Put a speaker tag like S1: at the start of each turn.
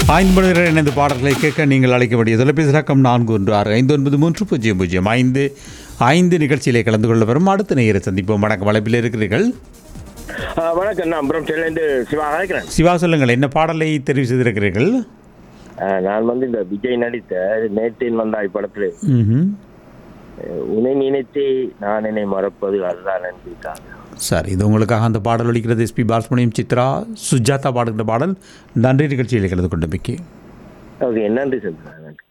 S1: ஐந்து மணி நேரம் இணைந்து பாடல்களை கேட்க நீங்கள் அழைக்க வேண்டிய தொலைபேசி இலக்கம் நான்கு ஒன்று ஆறு ஐந்து ஒன்பது மூன்று பூஜ்ஜியம் பூஜ்ஜியம் ஐந்து ஐந்து நிகழ்ச்சியிலே கலந்து கொள்ள வரும் அடுத்த நேயரை சந்திப்போம் வணக்கம் வளைப்பில் இருக்கிறீர்கள்
S2: ஆ, வணக்கம் நான் அப்புறம் சென்னையிலேருந்து சிவா அழைக்கிறேன்
S1: சிவா சொல்லுங்கள் என்ன பாடலை தெரிவு செய்திருக்கிறீர்கள்
S2: ஆ, நான் வந்து இந்த விஜய் நடித்த நேற்றின் வந்தாய் படத்தில்
S1: ம்ஹும்.
S2: உன்னை நினைத்தே நான் என்னை மறப்பது அதுதான் நன்றிக்காக
S1: சரி இது உங்களுக்காக அந்த பாடல் ஒலிக்கிறது எஸ்பி பாலசுமணியம் சித்ரா சுஜாதா பாடுகின்ற பாடல் நன்றி நிகழ்ச்சியில் கலந்து கொண்ட மிக்கி
S2: ஓகே நன்றி சொல்கிறேன் நன்றி